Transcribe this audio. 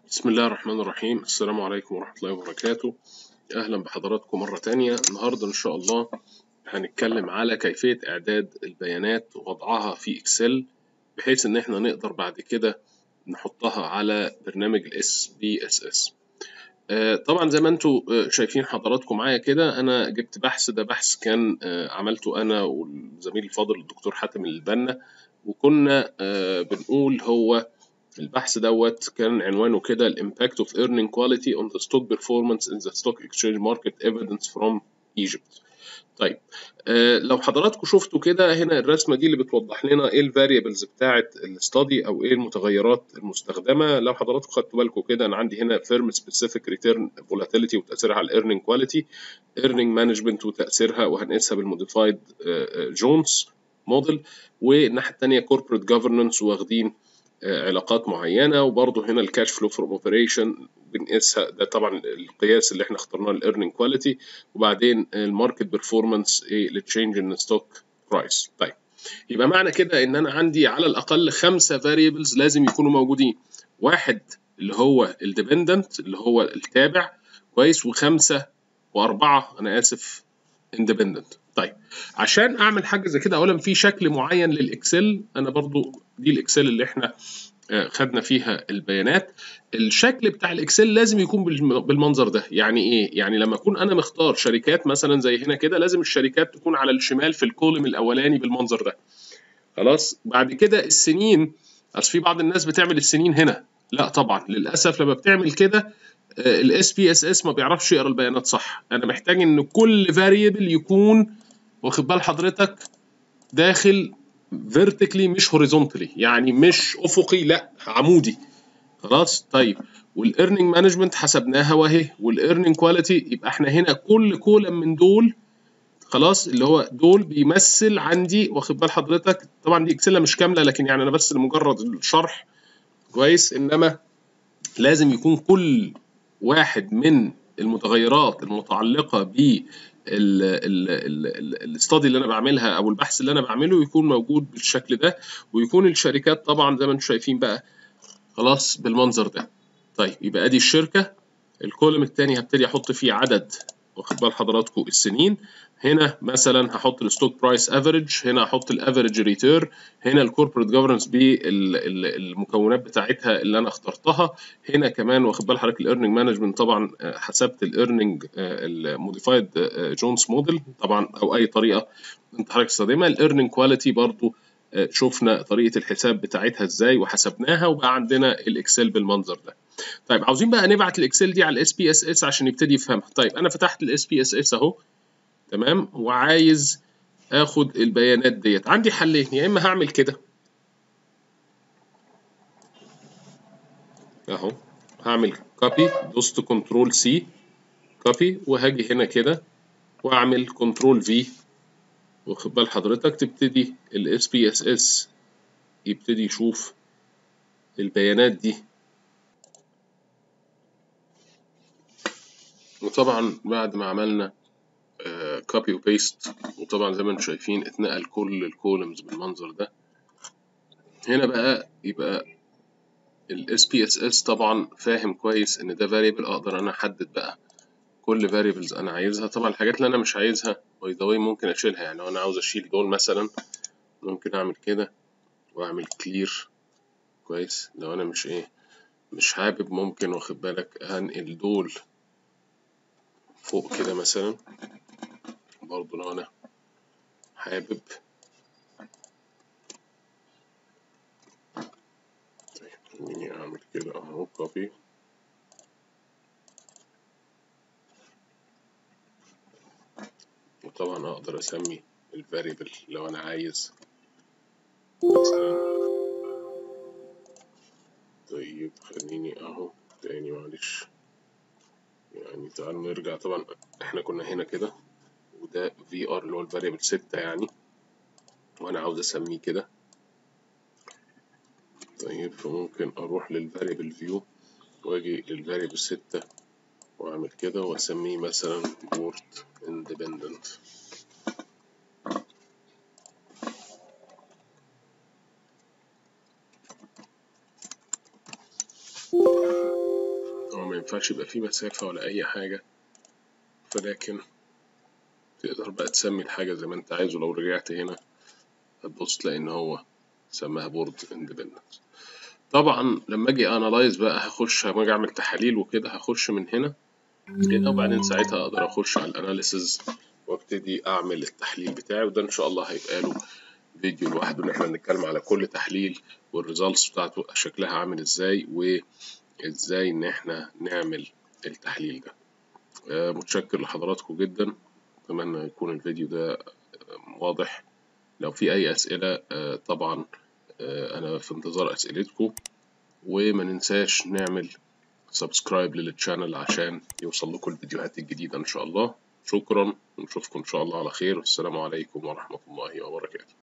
بسم الله الرحمن الرحيم السلام عليكم ورحمة الله وبركاته أهلا بحضراتكم مرة تانية النهاردة إن شاء الله هنتكلم على كيفية إعداد البيانات ووضعها في إكسل بحيث إن إحنا نقدر بعد كده نحطها على برنامج ال SPSS آه، طبعا زي ما انتم شايفين حضراتكم معايا كده انا جبت بحث ده بحث كان آه، عملته انا والزميل الفاضل الدكتور حاتم البنا وكنا آه، بنقول هو البحث دوت كان عنوانه كده الامباكت اوف earning quality on the stock performance in the stock exchange market evidence from Egypt طيب آه لو حضراتكم شفتوا كده هنا الرسمه دي اللي بتوضح لنا ايه الفاريبلز بتاعه الاستادي او ايه المتغيرات المستخدمه لو حضراتكم خدتوا بالكم كده انا عندي هنا فيرم سبيسيفيك ريتيرن فولاتيليتي وتاثيرها على الايرنينج كواليتي ايرنينج مانجمنت وتاثيرها وهنقيسها بالموديفايد جونز موديل والناحيه الثانيه كوربريت جفرنانس واخدين علاقات معينه وبرضه هنا الكاش فلو فروم اوبريشن بنقيسها ده طبعا القياس اللي احنا اخترناه الايرنينج كواليتي وبعدين الماركت بيرفورمانس ايه للتشينج ان ستوك برايس طيب يبقى معنى كده ان انا عندي على الاقل خمسه فاريبلز لازم يكونوا موجودين واحد اللي هو الديبندنت اللي هو التابع كويس وخمسه واربعه انا اسف اندبندنت طيب عشان اعمل حاجه زي كده اولا في شكل معين للاكسل انا برضو دي الاكسل اللي احنا خدنا فيها البيانات الشكل بتاع الاكسل لازم يكون بالمنظر ده يعني ايه يعني لما اكون انا مختار شركات مثلا زي هنا كده لازم الشركات تكون على الشمال في الكولم الاولاني بالمنظر ده خلاص بعد كده السنين اصل في بعض الناس بتعمل السنين هنا لا طبعا للاسف لما بتعمل كده الاس بي اس اس ما بيعرفش يقرا البيانات صح انا محتاج ان كل فاريبل يكون واخد بال حضرتك داخل فيرتيكلي مش هوريزونتالي يعني مش افقي لا عمودي خلاص طيب والايرنينج مانجمنت حسبناها واهي والايرنينج كواليتي يبقى احنا هنا كل كولم من دول خلاص اللي هو دول بيمثل عندي واخد بال حضرتك طبعا دي اكسله مش كامله لكن يعني انا بس لمجرد الشرح كويس انما لازم يكون كل واحد من المتغيرات المتعلقه ب الاستادي اللي انا بعملها او البحث اللي انا بعمله يكون موجود بالشكل ده ويكون الشركات طبعا زي ما انتم شايفين بقى خلاص بالمنظر ده طيب يبقى ادي الشركه الكولم الثاني هبتدي احط فيه عدد واخد بال حضراتكم السنين هنا مثلا هحط الستوك برايس افريج هنا هحط الافريج ريتيرن هنا الكوربريت جفرنس بالمكونات بتاعتها اللي انا اخترتها هنا كمان واخد بال حضرتك الايرنينج مانجمنت طبعا حسبت الايرنينج الموديفايد جونز موديل طبعا او اي طريقه انت حضرتك تستخدمها الايرنينج كواليتي برضو شفنا طريقه الحساب بتاعتها ازاي وحسبناها وبقى عندنا الاكسل بالمنظر ده طيب عاوزين بقى نبعت الاكسل دي على الاس بي اس اس عشان يبتدي يفهمها طيب انا فتحت الاس بي اس اس اهو تمام وعايز اخد البيانات ديت عندي حلين يا اما هعمل كده اهو هعمل كوبي دوست كنترول سي كوبي وهاجي هنا كده واعمل كنترول في واخد بال حضرتك تبتدي الاس بي اس اس يبتدي يشوف البيانات دي وطبعا بعد ما عملنا كوبي وبيست وطبعا زي ما انتم شايفين اتنقل كل الكولمز بالمنظر ده هنا بقى يبقى الاس بي اس اس طبعا فاهم كويس ان ده فاريبل اقدر انا احدد بقى كل فاريبلز انا عايزها طبعا الحاجات اللي انا مش عايزها باي ذا ممكن اشيلها يعني لو انا عاوز اشيل دول مثلا ممكن اعمل كده واعمل كلير كويس لو انا مش ايه مش حابب ممكن واخد بالك هنقل دول فوق كده مثلا برضو لو انا حابب طيب خليني اعمل كده اهو كوبي وطبعا اقدر اسمي الفاريبل لو انا عايز مثلا طيب خليني اهو تاني معلش يعني تعالوا نرجع طبعا احنا كنا هنا كده وده في ار اللي هو الفاريبل ستة يعني وانا عاوز اسميه كده طيب فممكن اروح للفاريبل فيو واجي للفاريبل ستة واعمل كده واسميه مثلا بورت اندبندنت ينفعش يبقى فيه مسافة ولا أي حاجة فلكن تقدر بقى تسمي الحاجة زي ما أنت عايز ولو رجعت هنا هتبص تلاقي إن هو سماها بورد اندبندنس طبعا لما أجي أنالايز بقى هخش لما أجي أعمل تحاليل وكده هخش من هنا هنا وبعدين ساعتها أقدر أخش على الأناليسز وابتدي أعمل التحليل بتاعي وده إن شاء الله هيبقى له فيديو لوحده إن إحنا نتكلم على كل تحليل والريزلتس بتاعته شكلها عامل إزاي وإزاي إن إحنا نعمل التحليل ده آه، متشكر لحضراتكم جدا أتمنى يكون الفيديو ده آه، واضح لو في أي أسئلة آه، طبعا آه، أنا في انتظار أسئلتكم وما ننساش نعمل سبسكرايب للتشانل عشان يوصل لكم الفيديوهات الجديدة إن شاء الله شكرا ونشوفكم إن شاء الله على خير والسلام عليكم ورحمة الله وبركاته